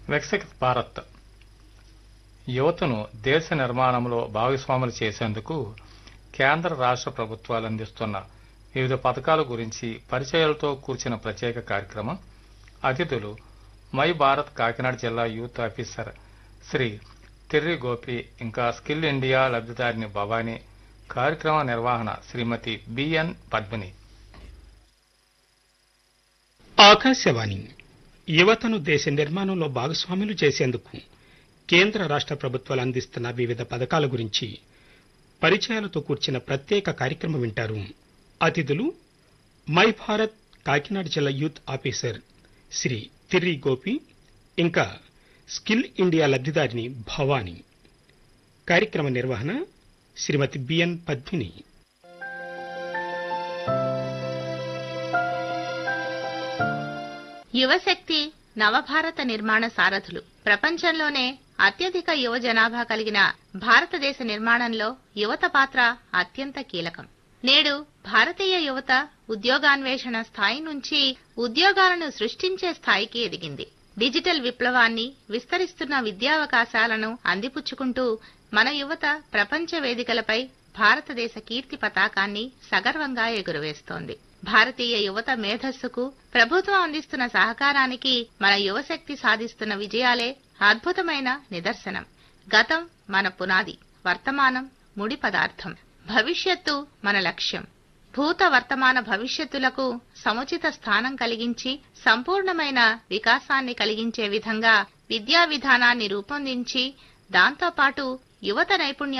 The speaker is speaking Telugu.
వికసిత్ భారత్ యువతను దేశ నిర్మాణంలో భాగస్వాములు చేసేందుకు కేంద్ర రాష్ట్ర ప్రభుత్వాలు అందిస్తున్న వివిధ పథకాల గురించి పరిచయాలతో కూర్చిన ప్రత్యేక కార్యక్రమం అతిథులు మై భారత్ కాకినాడ జిల్లా యూత్ ఆఫీసర్ శ్రీ తిర్రి గోపి ఇంకా స్కిల్ ఇండియా లబ్ధిదారిని భవానీ కార్యక్రమ నిర్వహణ శ్రీమతి బిఎన్ పద్మిని ఆకాశవాణి యువతను దేశ నిర్మాణంలో భాగస్వాములు చేసేందుకు కేంద్ర రాష్ట్ర ప్రభుత్వాలు అందిస్తున్న వివిధ పథకాల గురించి పరిచయాలతో కూర్చిన ప్రత్యేక కార్యక్రమం వింటారు అతిథులు మై భారత్ కాకినాడ జిల్లా యూత్ ఆఫీసర్ శ్రీ తిర్రి గోపి ఇంకా స్కిల్ ఇండియా లబ్ధిదారిని భవాని కార్యక్రమ నిర్వహణ శ్రీమతి బిఎన్ పద్మిని యువశక్తి నవభారత నిర్మాణ సారథులు ప్రపంచంలోనే అత్యధిక యువ జనాభా కలిగిన భారతదేశ నిర్మాణంలో యువత పాత్ర అత్యంత కీలకం నేడు భారతీయ యువత ఉద్యోగాన్వేషణ స్థాయి నుంచి ఉద్యోగాలను సృష్టించే స్థాయికి ఎదిగింది డిజిటల్ విప్లవాన్ని విస్తరిస్తున్న విద్యావకాశాలను అందిపుచ్చుకుంటూ మన యువత ప్రపంచ వేదికలపై భారతదేశ కీర్తి పతాకాన్ని సగర్వంగా ఎగురవేస్తోంది భారతీయ యువత మేధస్సుకు ప్రభుత్వం అందిస్తున్న సహకారానికి మన యువశక్తి సాధిస్తున్న విజయాలే అద్భుతమైన నిదర్శనం గతం మన పునాది వర్తమానం ముడి పదార్థం భవిష్యత్తు మన లక్ష్యం భూత వర్తమాన భవిష్యత్తులకు సముచిత స్థానం కలిగించి సంపూర్ణమైన వికాసాన్ని కలిగించే విధంగా విద్యా విధానాన్ని రూపొందించి దాంతోపాటు యువత నైపుణ్యాలను